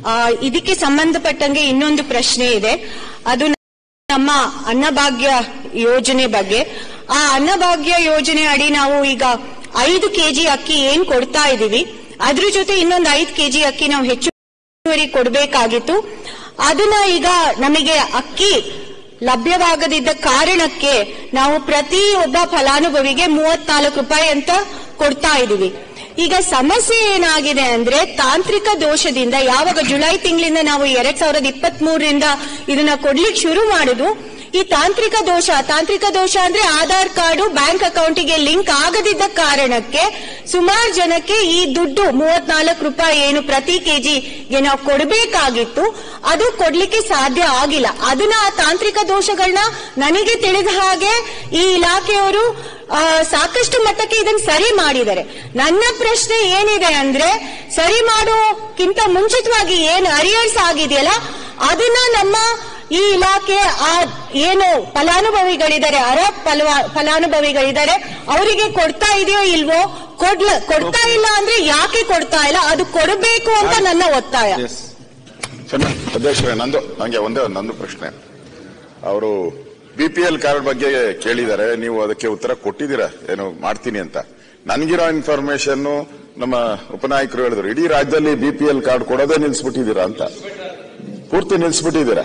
ಆ, ಇದಕ್ಕೆ ಸಂಬಂಧಪಟ್ಟಂಗೆ ಇನ್ನೊಂದು ಪ್ರಶ್ನೆ ಇದೆ ಅದು ನಮ್ಮ ಅನ್ನಭಾಗ್ಯ ಯೋಜನೆ ಬಗ್ಗೆ ಆ ಅನ್ನಭಾಗ್ಯ ಯೋಜನೆ ಅಡಿ ನಾವು ಈಗ ಐದು ಕೆಜಿ ಅಕ್ಕಿ ಏನ್ ಕೊಡ್ತಾ ಇದೀವಿ ಅದ್ರ ಜೊತೆ ಇನ್ನೊಂದು ಐದು ಕೆಜಿ ಅಕ್ಕಿ ನಾವು ಹೆಚ್ಚುವರಿ ಕೊಡಬೇಕಾಗಿತ್ತು ಅದನ್ನ ಈಗ ನಮಗೆ ಅಕ್ಕಿ ಲಭ್ಯವಾಗದಿದ್ದ ಕಾರಣಕ್ಕೆ ನಾವು ಪ್ರತಿ ಒಬ್ಬ ಫಲಾನುಭವಿಗೆ ಮೂವತ್ನಾಲ್ಕು ರೂಪಾಯಿ ಅಂತ ಕೊಡ್ತಾ ಇದೀವಿ ಈಗ ಸಮಸ್ಯೆ ಏನಾಗಿದೆ ಅಂದ್ರೆ ತಾಂತ್ರಿಕ ದೋಷದಿಂದ ಯಾವಾಗ ಜುಲೈ ತಿಂಗಳಿಂದ ನಾವು ಎರಡ್ ಸಾವಿರದ ಇಪ್ಪತ್ತ್ ಮೂರರಿಂದ ಇದನ್ನ ಕೊಡ್ಲಿಕ್ಕೆ ಶುರು ಮಾಡುದು ಈ ತಾಂತ್ರಿಕ ದೋಷ ತಾಂತ್ರಿಕ ದೋಷ ಅಂದ್ರೆ ಆಧಾರ್ ಕಾರ್ಡು ಬ್ಯಾಂಕ್ ಅಕೌಂಟಿಗೆ ಲಿಂಕ್ ಆಗದಿದ್ದ ಕಾರಣಕ್ಕೆ ಸುಮಾರು ಜನಕ್ಕೆ ಈ ದುಡ್ಡು ಮೂವತ್ನಾಲ್ಕು ರೂಪಾಯಿ ಏನು ಪ್ರತಿ ಕೆಜಿಗೆ ನಾವು ಕೊಡಬೇಕಾಗಿತ್ತು ಅದು ಕೊಡ್ಲಿಕ್ಕೆ ಸಾಧ್ಯ ಆಗಿಲ್ಲ ಅದನ್ನ ಆ ತಾಂತ್ರಿಕ ದೋಷಗಳನ್ನ ನನಗೆ ತಿಳಿದ ಹಾಗೆ ಈ ಇಲಾಖೆಯವರು ಆ, ಸಾಕಷ್ಟು ಮಟ್ಟಕ್ಕೆ ಇದನ್ನ ಸರಿ ಮಾಡಿದ್ದಾರೆ ನನ್ನ ಪ್ರಶ್ನೆ ಏನಿದೆ ಅಂದ್ರೆ ಸರಿ ಮಾಡೋಕ್ಕಿಂತ ಮುಂಚಿತವಾಗಿ ಏನು ಅರಿಯರ್ಸ್ ಆಗಿದೆಯಲ್ಲ ಅದನ್ನ ನಮ್ಮ ಈ ಇಲಾಖೆ ಆ ಏನು ಫಲಾನುಭವಿಗಳಿದ್ದಾರೆ ಅರ ಫಲವ- ಫಲಾನುಭವಿಗಳಿದ್ದಾರೆ ಅವರಿಗೆ ಕೊಡ್ತಾ ಇದೆಯೋ ಇಲ್ವೋ ಕೊಡ್ಲ ಕೊಡ್ತಾ ಇಲ್ಲ ಅಂದ್ರೆ ಯಾಕೆ ಕೊಡ್ತಾ ಇಲ್ಲ ಅದು ಕೊಡಬೇಕು ಅಂತ ನನ್ನ ಒತ್ತಾಯ ಸನ್ಮಾನ್ ಅಧ್ಯಕ್ಷರೇ ನಂದು ನಂಗೆ ಒಂದೇ ಒಂದು ನಂದು ಪ್ರಶ್ನೆ ಅವರು ಬಿಪಿಎಲ್ ಕಾರ್ಡ್ ಬಗ್ಗೆ ಕೇಳಿದ್ದಾರೆ ನೀವು ಅದಕ್ಕೆ ಉತ್ತರ ಕೊಟ್ಟಿದ್ದೀರಾ ಏನು ಮಾಡ್ತೀನಿ ಅಂತ ನನ್ಗಿರೋ ಇನ್ಫಾರ್ಮೇಶನ್ ನಮ್ಮ ಉಪನಾಯಕರು ಹೇಳಿದ್ರು ಇಡೀ ರಾಜ್ಯದಲ್ಲಿ ಬಿಪಿಎಲ್ ಕಾರ್ಡ್ ಕೊಡೋದೇ ನಿಲ್ಸ್ಬಿಟ್ಟಿದ್ದೀರಾ ಅಂತ ಪೂರ್ತಿ ನಿಲ್ಸ್ಬಿಟ್ಟಿದ್ದೀರಾ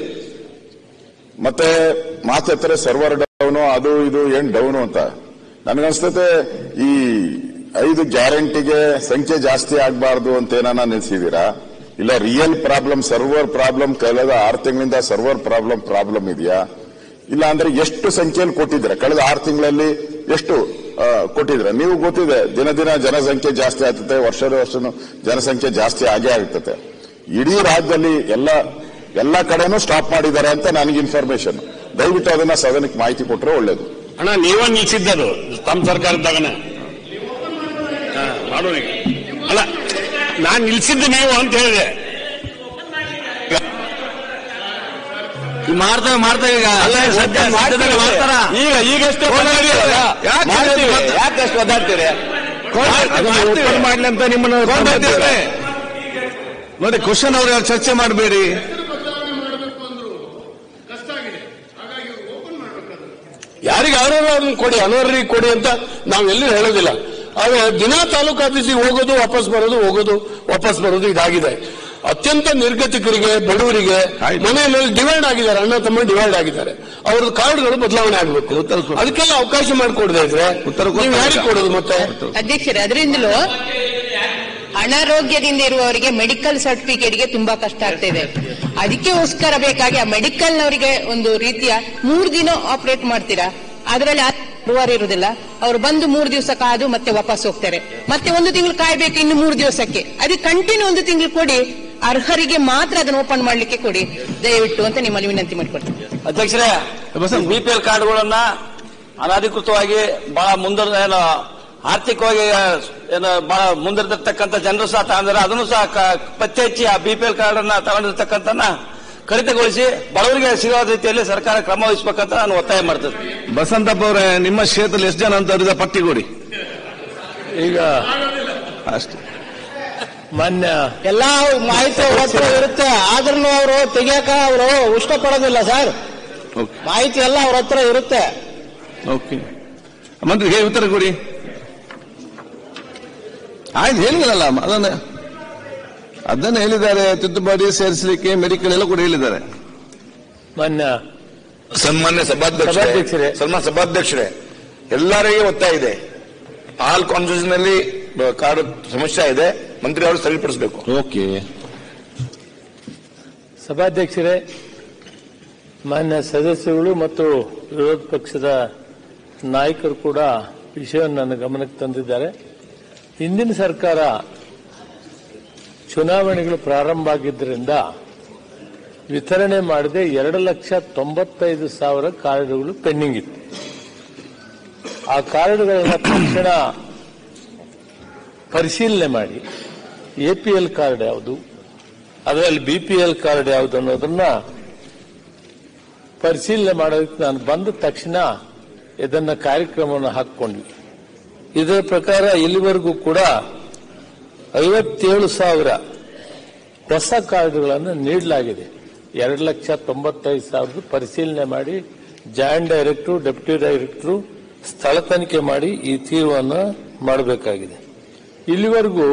ಮತ್ತೆ ಮಾತಾಡ್ತಾರೆ ಸರ್ವರ್ ಡೌನು ಅದು ಇದು ಏನ್ ಡೌನು ಅಂತ ನನಗನ್ಸ್ತತೆ ಈ ಐದು ಗ್ಯಾರಂಟಿಗೆ ಸಂಖ್ಯೆ ಜಾಸ್ತಿ ಆಗಬಾರ್ದು ಅಂತ ಏನಾನ ನಿಲ್ಸಿದೀರಾ ಇಲ್ಲ ರಿಯಲ್ ಪ್ರಾಬ್ಲಮ್ ಸರ್ವರ್ ಪ್ರಾಬ್ಲಮ್ ಕಳೆದ ಆರು ತಿಂಗಳಿಂದ ಸರ್ವರ್ ಪ್ರಾಬ್ಲಮ್ ಪ್ರಾಬ್ಲಮ್ ಇದೆಯಾ ಇಲ್ಲ ಅಂದ್ರೆ ಎಷ್ಟು ಸಂಖ್ಯೆಯಲ್ಲಿ ಕೊಟ್ಟಿದ್ದೀರಾ ಕಳೆದ ಆರು ತಿಂಗಳಲ್ಲಿ ಎಷ್ಟು ಆ, ಕೊಟ್ಟಿದ್ದೀರಾ ನೀವು ಗೊತ್ತಿದೆ ದಿನ ದಿನ ಜನಸಂಖ್ಯೆ ಜಾಸ್ತಿ ಆಗ್ತದೆ ವರ್ಷದ ವರ್ಷನೂ ಜನಸಂಖ್ಯೆ ಜಾಸ್ತಿ ಆಗೇ ಆಗ್ತದೆ ಇಡೀ ರಾಜ್ಯದಲ್ಲಿ ಎಲ್ಲ ಎಲ್ಲ ಕಡೆನೂ ಸ್ಟಾಪ್ ಮಾಡಿದ್ದಾರೆ ಅಂತ ನನಗೆ ಇನ್ಫಾರ್ಮೇಶನ್ ದಯವಿಟ್ಟು ಅದನ್ನ ಸದನಕ್ಕೆ ಮಾಹಿತಿ ಕೊಟ್ಟರೆ ಒಳ್ಳೇದು ಅಣ್ಣ ನೀವ ನಿಲ್ಸಿದ್ದದು ತಮ್ಮ ಸರ್ಕಾರದಾಗನ ಹಾ, ಮಾಡೋಣ ಈಗ. ಅಲ್ಲ ನಾನ್ ನಿಲ್ಸಿದ್ದು ನೀವು ಅಂತ ಹೇಳಿದೆ ಮಾಡ್ತೇವೆ ಮಾಡ್ತೇವೆ ಈಗ ಅಲ್ಲ, ಸದ್ಯ ಸದ್ಯದಲ್ಲಿ ಮಾಡ್ತಾರ ಈಗ ಈಗಷ್ಟೇ ಯಾಕೆ ಮಾಡ್ತೀವಿ. ಯಾಕಷ್ಟು ಒದ್ದಾಡ್ತೀರಿ ಅದನ್ನ open ಮಾಡ್ಲಿ ಅಂತ ನಿಮ್ಮನ್ನು ಕೊಂಡೊಯ್ತೀವಿ. ನೋಡಿ ಕ್ವಶನ್ ಅವ್ರು ಚರ್ಚೆ ಮಾಡಬೇಡಿ ಯಾರಿಗೆ ಯಾರು ಅದನ್ನ ಕೊಡಿ ಅನರ್ಹರಿಗೆ ಕೊಡಿ ಅಂತ ನಾವು ಎಲ್ಲಿ ಹೇಳೋದಿಲ್ಲ ಆದ್ರೆ ದಿನ ತಾಲೂಕು ಆಫೀಸಿಗೆ ಹೋಗೋದು ವಾಪಸ್ ಬರೋದು ಹೋಗೋದು ವಾಪಸ್ ಬರೋದು ಇದಾಗಿದೆ ಅತ್ಯಂತ ನಿರ್ಗತಿಕರಿಗೆ ಬಡವರಿಗೆ ಮನೆಯಲ್ಲಿ ಡಿವೈಡ್ ಆಗಿದ್ದಾರೆ ಅಣ್ಣ ತಮ್ಮ ಡಿವೈಡ್ ಆಗಿದ್ದಾರೆ ಅವ್ರದ್ದು ಕಾರ್ಡ್ಗಳು ಬದಲಾವಣೆ ಆಗಬೇಕು ಅದಕ್ಕೆಲ್ಲ ಅವಕಾಶ ಮಾಡಿಕೊಡದೆ ಇದ್ರೆ ಉತ್ತರ ನೀವು ಯಾರಿಗೆ ಕೊಡೋದು ಮತ್ತೆ ಅಧ್ಯಕ್ಷರೇ ಅದರಿಂದಲೂ ಅನಾರೋಗ್ಯದಿಂದ ಇರುವವರಿಗೆ ಮೆಡಿಕಲ್ ಸರ್ಟಿಫಿಕೇಟ್ಗೆ ತುಂಬಾ ಕಷ್ಟ ಆಗ್ತಾ ಇದೆ ಅದಕ್ಕೋಸ್ಕರ ಬೇಕಾಗಿ ಆ ಮೆಡಿಕಲ್ನವರಿಗೆ ಒಂದು ರೀತಿಯ ಮೂರು ದಿನ ಆಪರೇಟ್ ಮಾಡ್ತೀರಾ ಅದರಲ್ಲಿ ಬರುವಾರ ಇರುವುದಿಲ್ಲ ಅವರು ಬಂದು ಮೂರು ದಿವಸ ಕಾದು ಮತ್ತೆ ವಾಪಸ್ ಹೋಗ್ತಾರೆ ಮತ್ತೆ ಒಂದು ತಿಂಗಳು ಕಾಯ್ಬೇಕು ಇನ್ನು ಮೂರು ದಿವಸಕ್ಕೆ ಅದಕ್ಕೆ ಕಂಟಿನ್ಯೂ ಒಂದು ತಿಂಗಳು ಕೊಡಿ ಅರ್ಹರಿಗೆ ಮಾತ್ರ ಅದನ್ನು ಓಪನ್ ಮಾಡ್ಲಿಕ್ಕೆ ಕೊಡಿ ದಯವಿಟ್ಟು ಅಂತ ನಿಮ್ಮಲ್ಲಿ ವಿನಂತಿ ಮಾಡಿಕೊಡ್ತೀನಿ ಅಧ್ಯಕ್ಷರೇ ಬಿಪಿಎಲ್ ಕಾರ್ಡ್ಗಳನ್ನ ಅನಧಿಕೃತವಾಗಿ ಬಹಳ ಮುಂದೆ ಏನು ಆರ್ಥಿಕವಾಗಿ ಏನು ಬಹಳ ಮುಂದಿರತಕ್ಕಂಥ ಜನರು ಸಹ ತಗೊಂಡ್ರೆ ಅದನ್ನು ಸಹ ಕ- ಪತ್ತೆ ಹಚ್ಚಿ ಆ ಬಿಪಿಎಲ್ ಕಾರ್ಡ್ ಅನ್ನ ತಗೊಂಡಿರ್ತಕ್ಕಂಥನ್ನ ಕಡಿತಗೊಳಿಸಿ ಬಡವರಿಗೆ ಸಿಗುವ ರೀತಿಯಲ್ಲಿ ಸರ್ಕಾರ ಕ್ರಮ ವಹಿಸಬೇಕಂತ ನಾನು ಒತ್ತಾಯ ಮಾಡ್ತೇನೆ ಬಸಂತಪ್ಪ ಅವರೇ ನಿಮ್ಮ ಕ್ಷೇತ್ರದಲ್ಲಿ ಎಷ್ಟು ಜನ ಅಂತ ಅವರಿದ ಪಟ್ಟಿ ಕೊಡಿ ಈಗ ಅಷ್ಟೇ ಮಾನ್ಯ ಎಲ್ಲಾ ಮಾಹಿತಿ ಅವ್ರ ಹತ್ರ ಇರುತ್ತೆ ಆದ್ರೂ ಅವರು ತೆಗಿಯಕ ಅವರು ಇಷ್ಟಪಡೋದಿಲ್ಲ ಸರ್ ಓಕೆ ಮಾಹಿತಿ ಎಲ್ಲ ಅವ್ರ ಹತ್ರ ಇರುತ್ತೆ ಓಕೆ ಮಂತ್ರಿಗೆ ಉತ್ತರ ಕೊಡಿ ಆಯ್ತು ಹೇಳಿದ್ರಲ್ಲ ಅದನ್ನ ಅದನ್ನ ಹೇಳಿದ್ದಾರೆ ತಿದ್ದುಪಡಿ ಸೇರಿಸಲಿಕ್ಕೆ ಮೆಡಿಕಲ್ ಎಲ್ಲ ಕೂಡ ಹೇಳಿದ್ದಾರೆ ಮಾನ್ಯ ಸನ್ಮಾನ್ಯ ಸಭಾಧ್ಯಕ್ಷರೇ. ಸಭಾಧ್ಯಕ್ಷರೇ ಸನ್ಮಾನ್ಯ ಸಭಾಧ್ಯಕ್ಷರೇ ಎಲ್ಲರಿಗೆ ಒತ್ತಾಯ ಇದೆ ಆಲ್ ಕಾನ್ಸ್ಟಿಟ್ಯೂಷನ್ ನಲ್ಲಿ ಕಾರ್ಡ್ ಸಮಸ್ಯೆ ಇದೆ ಮಂತ್ರಿ ಅವರು ಸರಿಪಡಿಸಬೇಕು ಓಕೆ ಸಭಾಧ್ಯಕ್ಷರೇ ಮಾನ್ಯ ಸದಸ್ಯಗಳು ಮತ್ತು ವಿರೋಧ ಪಕ್ಷದ ನಾಯಕರು ಕೂಡ ವಿಷಯವನ್ನು ನನ್ನ ಗಮನಕ್ಕೆ ತಂದಿದ್ದಾರೆ ಹಿಂದಿನ ಸರ್ಕಾರ ಚುನಾವಣೆಗಳು ಪ್ರಾರಂಭ ಆಗಿದ್ದರಿಂದ ವಿತರಣೆ ಮಾಡದೆ ಎರಡು ಲಕ್ಷ ತೊಂಬತ್ತೈದು ಸಾವಿರ ಕಾರ್ಡುಗಳು ಪೆಂಡಿಂಗ್ ಇತ್ತು ಆ ಕಾರ್ಡುಗಳನ್ನ ತಕ್ಷಣ ಪರಿಶೀಲನೆ ಮಾಡಿ ಎಪಿಎಲ್ ಕಾರ್ಡ್ ಯಾವುದು ಅದರಲ್ಲಿ ಬಿಪಿಎಲ್ ಕಾರ್ಡ್ ಯಾವುದು ಅನ್ನೋದನ್ನ ಪರಿಶೀಲನೆ ಮಾಡೋದಕ್ಕೆ ನಾನು ಬಂದ ತಕ್ಷಣ ಇದನ್ನ ಕಾರ್ಯಕ್ರಮವನ್ನು ಹಾಕಿಕೊಂಡ್ವಿ ಇದರ ಪ್ರಕಾರ ಇಲ್ಲಿವರೆಗೂ ಕೂಡ ಐವತ್ತೇಳು ಸಾವಿರ ಹೊಸ ಕಾರ್ಡುಗಳನ್ನು ನೀಡಲಾಗಿದೆ ಎರಡು ಲಕ್ಷ ತೊಂಬತ್ತೈದು ಸಾವಿರದ ಪರಿಶೀಲನೆ ಮಾಡಿ ಜಾಯಿಂಟ್ ಡೈರೆಕ್ಟರ್ ಡೆಪ್ಯೂಟಿ ಡೈರೆಕ್ಟರ್ ಸ್ಥಳ ತನಿಖೆ ಮಾಡಿ ಈ ತೀರ್ಮಾನ ಮಾಡಬೇಕಾಗಿದೆ ಇಲ್ಲಿವರೆಗೂ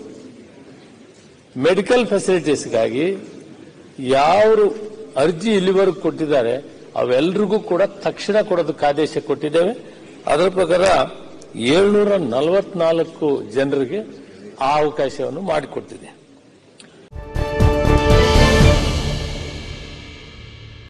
ಮೆಡಿಕಲ್ ಫೆಸಿಲಿಟೀಸ್ಗಾಗಿ ಯಾರು ಅರ್ಜಿ ಇಲ್ಲಿವರೆಗೂ ಕೊಟ್ಟಿದ್ದಾರೆ ಅವೆಲ್ಲರಿಗೂ ಕೂಡ ತಕ್ಷಣ ಕೊಡೋದಕ್ಕೆ ಆದೇಶ ಕೊಟ್ಟಿದ್ದೇವೆ ಅದರ ಪ್ರಕಾರ ಏಳ್ನೂರ ನಲವತ್ನಾಲ್ಕು ಜನರಿಗೆ ಆ ಅವಕಾಶವನ್ನು ಮಾಡಿಕೊಡ್ತಿದೆ